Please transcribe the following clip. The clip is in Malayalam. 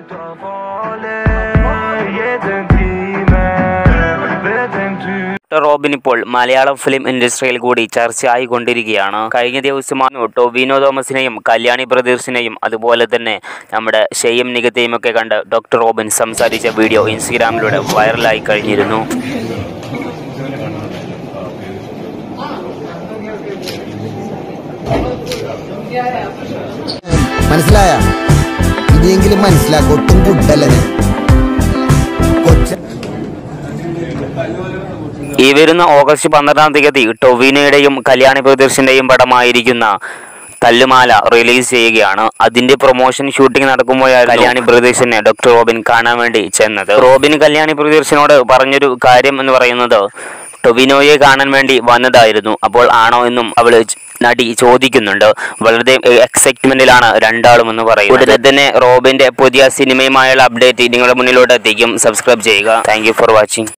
ഡോക്ടർ റോബിൻ ഇപ്പോൾ മലയാളം ഫിലിം ഇൻഡസ്ട്രിയിൽ കൂടി ചർച്ചയായിക്കൊണ്ടിരിക്കുകയാണ് കഴിഞ്ഞ ദിവസമാണ് ടൊവിനോ തോമസിനെയും കല്യാണി ബ്രദേഴ്സിനെയും അതുപോലെ തന്നെ നമ്മുടെ ഷെയ്യം നികത്തെയും ഒക്കെ കണ്ട് ഡോക്ടർ റോബിൻ സംസാരിച്ച വീഡിയോ ഇൻസ്റ്റഗ്രാമിലൂടെ വൈറലായി കഴിഞ്ഞിരുന്നു മനസ്സിലായ ഇനിയെങ്കിലും മനസ്സിലാക്കും ഒട്ടും ഗുഡല്ല ഞാൻ കൊച്ച ഈ വരുന്ന ഓഗസ്റ്റ് പന്ത്രണ്ടാം തീയതി ടൊവിനോയുടെയും കല്യാണി ബ്രദേഴ്സിന്റെയും പടമായിരിക്കുന്ന തല്ലുമാല റിലീസ് ചെയ്യുകയാണ് അതിന്റെ പ്രൊമോഷൻ ഷൂട്ടിംഗ് നടക്കുമ്പോഴാണ് കല്യാണി ബ്രദേഴ്സിനെ ഡോക്ടർ റോബിൻ കാണാൻ വേണ്ടി ചെന്നത് റോബിൻ കല്യാണി ബ്രദേഴ്സിനോട് പറഞ്ഞൊരു കാര്യം എന്ന് പറയുന്നത് ടൊവിനോയെ കാണാൻ വേണ്ടി വന്നതായിരുന്നു അപ്പോൾ ആണോ എന്നും അവള് ച- നടി ചോദിക്കുന്നുണ്ട് വളരെ എക്സൈറ്റ്മെന്റിലാണ് രണ്ടാളും എന്ന് പറയും ഉടനെ തന്നെ റോബിന്റെ പുതിയ സിനിമയുമായുള്ള അപ്ഡേറ്റ് നിങ്ങളുടെ മുന്നിലോട്ട് എത്തിക്കും സബ്സ്ക്രൈബ് ചെയ്യുക താങ്ക് ഫോർ വാച്ചിങ്